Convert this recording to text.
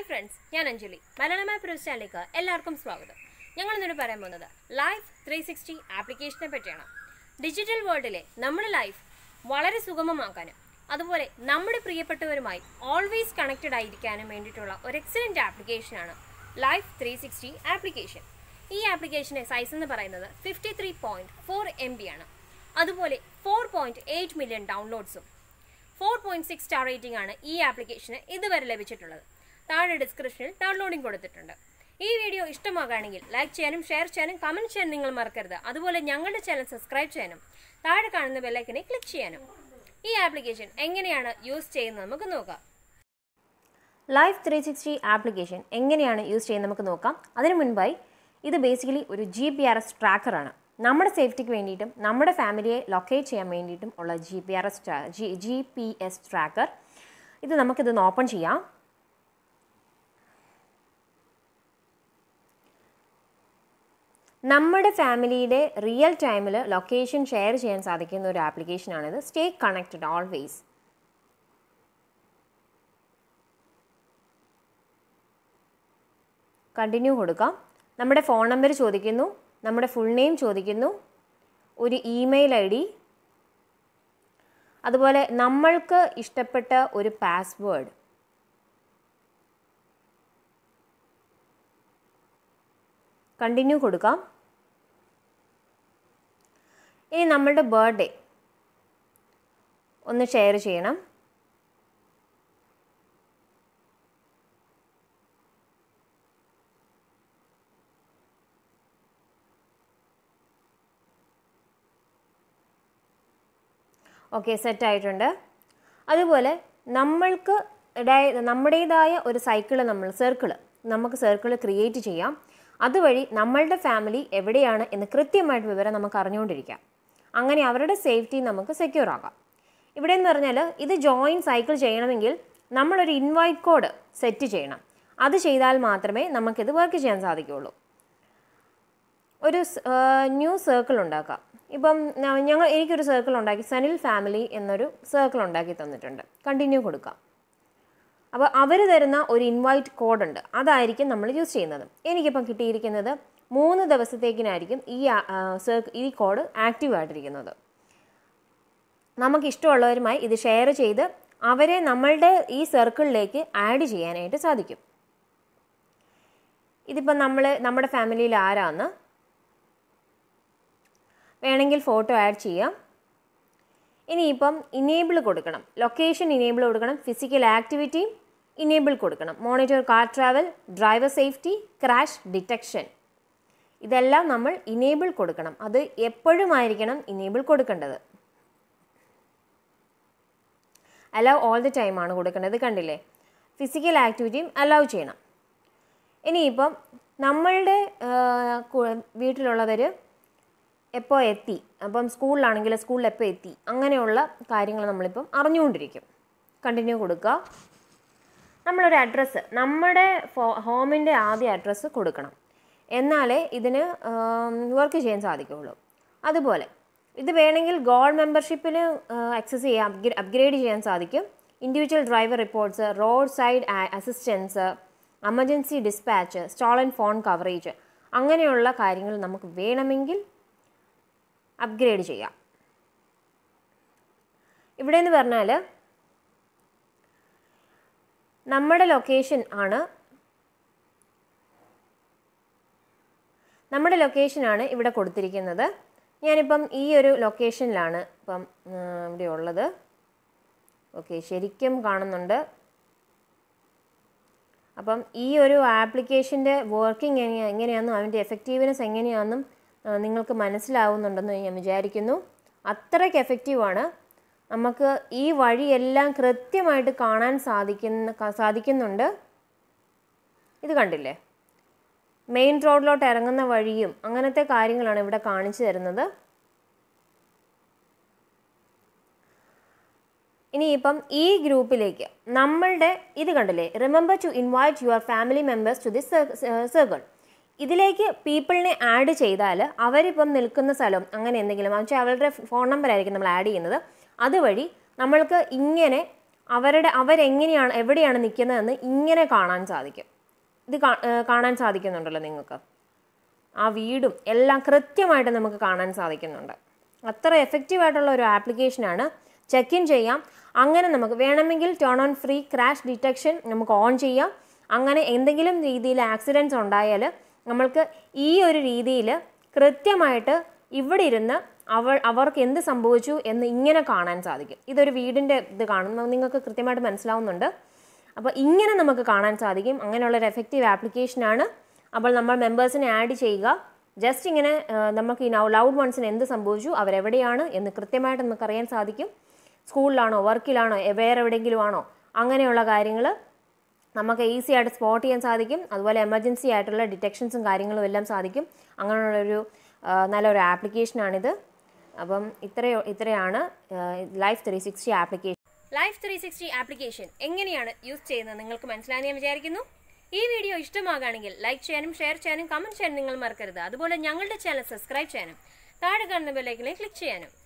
hi friends ഞാൻ അഞ്ജലി മലയാള മാപ്പ് news ചാനലിലേക്ക് എല്ലാവർക്കും സ്വാഗതം ഞങ്ങൾ ഇന്നിട്ട് പറയാൻ പോകുന്നത് ലൈഫ് ത്രീ സിക്സ്റ്റി ആപ്ലിക്കേഷനെ പറ്റിയാണ് ഡിജിറ്റൽ വേൾഡിലെ നമ്മുടെ ലൈഫ് വളരെ സുഗമമാക്കാനും അതുപോലെ നമ്മുടെ പ്രിയപ്പെട്ടവരുമായി ഓൾവേസ് കണക്റ്റഡ് ആയിരിക്കാനും വേണ്ടിയിട്ടുള്ള ഒരു എക്സലന്റ് ആപ്ലിക്കേഷനാണ് ലൈഫ് ത്രീ സിക്സ്റ്റി ആപ്ലിക്കേഷൻ ഈ ആപ്ലിക്കേഷന്റെ സൈസ് എന്ന് പറയുന്നത് fifty three point four MB ബി ആണ് അതുപോലെ ഫോർ പോയിന്റ് എയ്റ്റ് മില്യൺ ഡൗൺലോഡ്സും four point six star rating ആണ് ഈ ആപ്ലിക്കേഷന് ഇതുവരെ ലഭിച്ചിട്ടുള്ളത് താഴെ ഡിസ്ക്രിപ്ഷനിൽ ഡൗൺലോഡിംഗ് കൊടുത്തിട്ടുണ്ട് ഈ വീഡിയോ ഇഷ്ടമാകുകയാണെങ്കിൽ ലൈക്ക് ചെയ്യാനും ഷെയർ ചെയ്യാനും കമന്റ് ചെയ്യാനും നിങ്ങൾ മറക്കരുത് അതുപോലെ ഞങ്ങളുടെ ചാനൽ സബ്സ്ക്രൈബ് ചെയ്യാനും താഴെ കാണുന്ന ബെല്ലൈക്കനെ ക്ലിക്ക് ചെയ്യാനും ഈ ആപ്ലിക്കേഷൻ എങ്ങനെയാണ് യൂസ് ചെയ്യുന്നത് നമുക്ക് നോക്കാം ലൈഫ് ത്രീ സിക്സ്റ്റി ആപ്ലിക്കേഷൻ എങ്ങനെയാണ് യൂസ് ചെയ്യുന്നത് നമുക്ക് നോക്കാം അതിനു മുൻപായി ഇത് ബേസിക്കലി ഒരു ജി പി ആർ എസ് ട്രാക്കറാണ് നമ്മുടെ സേഫ്റ്റിക്ക് വേണ്ടിയിട്ടും നമ്മുടെ ഫാമിലിയെ ലൊക്കേറ്റ് ചെയ്യാൻ വേണ്ടിയിട്ടും ഉള്ള G P R S G G P S tracker ഇത് നമുക്കിതൊന്ന് ഓപ്പൺ ചെയ്യാം നമ്മുടെ ഫാമിലിയുടെ റിയൽ ടൈമിൽ ലൊക്കേഷൻ ഷെയർ ചെയ്യാൻ സാധിക്കുന്ന ഒരു ആപ്ലിക്കേഷനാണിത് സ്റ്റേ കണക്റ്റഡ് ഓൾവേസ് കണ്ടിന്യൂ കൊടുക്കാം നമ്മുടെ ഫോൺ നമ്പർ ചോദിക്കുന്നു നമ്മുടെ ഫുൾ നെയിം ചോദിക്കുന്നു ഒരു ഇമെയിൽ ഐ ഡി അതുപോലെ നമ്മൾക്ക് ഇഷ്ടപ്പെട്ട ഒരു പാസ്വേഡ് കണ്ടിന്യൂ കൊടുക്കാം ഇനി നമ്മളുടെ ബർത്ത്ഡേ ഒന്ന് ഷെയർ ചെയ്യണം ഓക്കെ സെറ്റ് ആയിട്ടുണ്ട് അതുപോലെ നമ്മൾക്ക് ഇടായ- നമ്മുടേതായ ഒരു സൈക്കിള് നമ്മൾ സർക്കിള് നമുക്ക് സർക്കിള് ക്രിയേറ്റ് ചെയ്യാം അതുവഴി നമ്മളുടെ ഫാമിലി എവിടെയാണ് എന്ന് കൃത്യമായിട്ട് വിവരം നമുക്ക് അറിഞ്ഞുകൊണ്ടിരിക്കാം അങ്ങനെ അവരുടെ സേഫ്റ്റി നമുക്ക് സെക്യൂർ ആക്കാം ഇവിടെ എന്ന് പറഞ്ഞാൽ ഇത് ജോയിൻ സൈക്കിൾ ചെയ്യണമെങ്കിൽ നമ്മളൊരു ഇൻവൈറ്റ് കോഡ് സെറ്റ് ചെയ്യണം അത് ചെയ്താൽ മാത്രമേ നമുക്കിത് വർക്ക് ചെയ്യാൻ സാധിക്കുകയുള്ളൂ ഒരു ന്യൂ സർക്കിൾ ഉണ്ടാക്കാം ഇപ്പം ഞ- ഞങ്ങൾ എനിക്കൊരു സർക്കിൾ ഉണ്ടാക്കി സനിൽ ഫാമിലി എന്നൊരു സർക്കിൾ ഉണ്ടാക്കി തന്നിട്ടുണ്ട് കണ്ടിന്യൂ കൊടുക്കാം അപ്പോൾ അവർ തരുന്ന ഒരു ഇൻവൈറ്റ് കോഡ് ഉണ്ട് അതായിരിക്കും നമ്മൾ യൂസ് ചെയ്യുന്നത് എനിക്കിപ്പം കിട്ടിയിരിക്കുന്നത് മൂന്ന് ദിവസത്തേക്കിനായിരിക്കും ഈ സർക്കിൾ ഈ കോഡ് ആക്റ്റീവ് ആയിട്ടിരിക്കുന്നത് നമുക്ക് ഇഷ്ടമുള്ളവരുമായി ഇത് ഷെയർ ചെയ്ത് അവരെ നമ്മളുടെ ഈ സർക്കിളിലേക്ക് ആഡ് ചെയ്യാനായിട്ട് സാധിക്കും ഇതിപ്പം നമ്മൾ നമ്മുടെ ഫാമിലിയിൽ ആരാന്ന് വേണമെങ്കിൽ ഫോട്ടോ ആഡ് ചെയ്യാം ഇനിയിപ്പം ഇനേബിൾ കൊടുക്കണം ലൊക്കേഷൻ ഇനേബിൾ കൊടുക്കണം ഫിസിക്കൽ ആക്ടിവിറ്റി ഇനേബിൾ കൊടുക്കണം monitor car travel driver safety crash detection ഇതെല്ലാം നമ്മൾ ഇനേബിൾ കൊടുക്കണം അത് എപ്പോഴും ആയിരിക്കണം ഇനേബിൾ കൊടുക്കേണ്ടത് അലൗ ഓൾ ദി ടൈം ആണ് കൊടുക്കേണ്ടത് കണ്ടില്ലേ ഫിസിക്കൽ ആക്ടിവിറ്റിയും അലൗ ചെയ്യണം ഇനിയിപ്പം നമ്മളുടെ വീട്ടിലുള്ളവർ എപ്പോൾ എത്തി അപ്പം സ്കൂളിലാണെങ്കിൽ സ്കൂളിൽ എപ്പോൾ എത്തി അങ്ങനെയുള്ള കാര്യങ്ങൾ നമ്മളിപ്പം അറിഞ്ഞുകൊണ്ടിരിക്കും കണ്ടിന്യൂ കൊടുക്കുക നമ്മളൊരു അഡ്രസ്സ് നമ്മുടെ ഫോ ഹോമിൻ്റെ ആദ്യ അഡ്രസ്സ് കൊടുക്കണം എന്നാലേ ഇതിന് വർക്ക് ചെയ്യാൻ സാധിക്കുകയുള്ളൂ അതുപോലെ ഇത് വേണമെങ്കിൽ ഗോൾഡ് മെമ്പർഷിപ്പിന് ആക്സസ് ചെയ്യാൻ അപ്ഗ്രേ അപ്ഗ്രേഡ് ചെയ്യാൻ സാധിക്കും individual driver reports road side assistance emergency dispatch stolen phone coverage അങ്ങനെയുള്ള കാര്യങ്ങൾ നമുക്ക് വേണമെങ്കിൽ അപ്ഗ്രേഡ് ചെയ്യാം ഇവിടെ എന്ന് പറഞ്ഞാൽ നമ്മുടെ ലൊക്കേഷൻ ആണ് നമ്മുടെ ലൊക്കേഷനാണ് ഇവിടെ കൊടുത്തിരിക്കുന്നത് ഞാനിപ്പം ഈ ഒരു ലൊക്കേഷനിലാണ് ഇപ്പം ആ, ഇവിടെ ഉള്ളത് ഓക്കെ ശരിക്കും കാണുന്നുണ്ട് അപ്പം ഈ ഒരു ആപ്ലിക്കേഷൻ്റെ വർക്കിംഗ് എങ്ങനെ എങ്ങനെയാണെന്നും അതിൻ്റെ എഫക്റ്റീവ്നെസ് എങ്ങനെയാണെന്നും ആ, നിങ്ങൾക്ക് മനസ്സിലാവുന്നുണ്ടെന്ന് ഞാൻ വിചാരിക്കുന്നു അത്രയ്ക്ക് എഫക്റ്റീവാണ് നമുക്ക് ഈ വഴിയെല്ലാം കൃത്യമായിട്ട് കാണാൻ സാധിക്കുന്ന ക- സാധിക്കുന്നുണ്ട് ഇത് കണ്ടില്ലേ മെയിൻ റോഡിലോട്ട് ഇറങ്ങുന്ന വഴിയും അങ്ങനത്തെ കാര്യങ്ങളാണ് ഇവിടെ കാണിച്ചു തരുന്നത് ഇനിയിപ്പം ഈ ഗ്രൂപ്പിലേക്ക് നമ്മളുടെ ഇത് കണ്ടില്ലേ remember to invite your family members to this circle ഇതിലേക്ക് പീപ്പിളിനെ ആഡ് ചെയ്താൽ അവരിപ്പം നിൽക്കുന്ന സ്ഥലം അങ്ങനെ എന്തെങ്കിലും വെച്ചാൽ അവരുടെ ഫോൺ നമ്പർ ആയിരിക്കും നമ്മൾ ആഡ് ചെയ്യുന്നത് അതുവഴി നമ്മൾക്ക് ഇങ്ങനെ അവരുടെ അവരെങ്ങനെയാണ് എവിടെയാണ് നിൽക്കുന്നതെന്ന് ഇങ്ങനെ കാണാൻ സാധിക്കും ഇത് കാ- ഏഹ് കാണാൻ സാധിക്കുന്നുണ്ടല്ലോ നിങ്ങൾക്ക് ആ വീടും എല്ലാം കൃത്യമായിട്ട് നമുക്ക് കാണാൻ സാധിക്കുന്നുണ്ട് അത്ര എഫക്റ്റീവ് ആയിട്ടുള്ള ഒരു ആപ്ലിക്കേഷനാണ് ചെക്ക് ഇൻ ചെയ്യാം അങ്ങനെ നമുക്ക് വേണമെങ്കിൽ turn on free crash detection നമുക്ക് ഓൺ ചെയ്യാം അങ്ങനെ എന്തെങ്കിലും രീതിയിൽ ആക്സിഡൻറ്റ്സ് ഉണ്ടായാൽ നമ്മൾക്ക് ഈ ഒരു രീതിയിൽ കൃത്യമായിട്ട് ഇവിടെ ഇരുന്ന് അവൾ അവർക്ക് എന്ത് സംഭവിച്ചു എന്ന് ഇങ്ങനെ കാണാൻ സാധിക്കും ഇതൊരു വീടിൻ്റെ ഇത് കാണുമ്പോൾ നിങ്ങൾക്ക് കൃത്യമായിട്ട് മനസ്സിലാവുന്നുണ്ട് അപ്പോൾ ഇങ്ങനെ നമുക്ക് കാണാൻ സാധിക്കും അങ്ങനെയുള്ള ഒരു എഫക്റ്റീവ് ആപ്ലിക്കേഷനാണ് അപ്പോൾ നമ്മൾ മെമ്പേഴ്സിനെ ആഡ് ചെയ്യുക ജസ്റ്റ് ഇങ്ങനെ ആ, നമുക്ക് ഈ ലൗഡ് വൺസിന് എന്ത് സംഭവിച്ചു അവരെവിടെയാണ് എന്ന് കൃത്യമായിട്ട് നമുക്ക് അറിയാൻ സാധിക്കും സ്കൂളിലാണോ വർക്കിലാണോ എ- വേറെ എവിടെയെങ്കിലും ആണോ അങ്ങനെയുള്ള കാര്യങ്ങൾ നമുക്ക് ഈസി ആയിട്ട് സ്പോട്ട് ചെയ്യാൻ സാധിക്കും അതുപോലെ എമർജൻസി ആയിട്ടുള്ള ഡിറ്റക്ഷൻസും കാര്യങ്ങളും എല്ലാം സാധിക്കും അങ്ങനെയുള്ളൊരു ആ, നല്ലൊരു ആപ്ലിക്കേഷനാണിത് അപ്പം ഇത്രയോ ഇത്രയാണ് life three sixty application life three sixty application എങ്ങനെയാണ് യൂസ് ചെയ്യുന്നത് നിങ്ങൾക്ക് മനസ്സിലായെന്ന് ഞാൻ വിചാരിക്കുന്നു ഈ വീഡിയോ ഇഷ്ടമാകുകയാണെങ്കിൽ ലൈക്ക് ചെയ്യാനും ഷെയർ ചെയ്യാനും കമന്റ് ചെയ്യാനും നിങ്ങൾ മറക്കരുത് അതുപോലെ ഞങ്ങളുടെ ചാനൽ സബ്സ്ക്രൈബ് ചെയ്യാനും താഴെ കാണുന്ന ബെല്ലൈക്കനെ ക്ലിക്ക് ചെയ്യാനും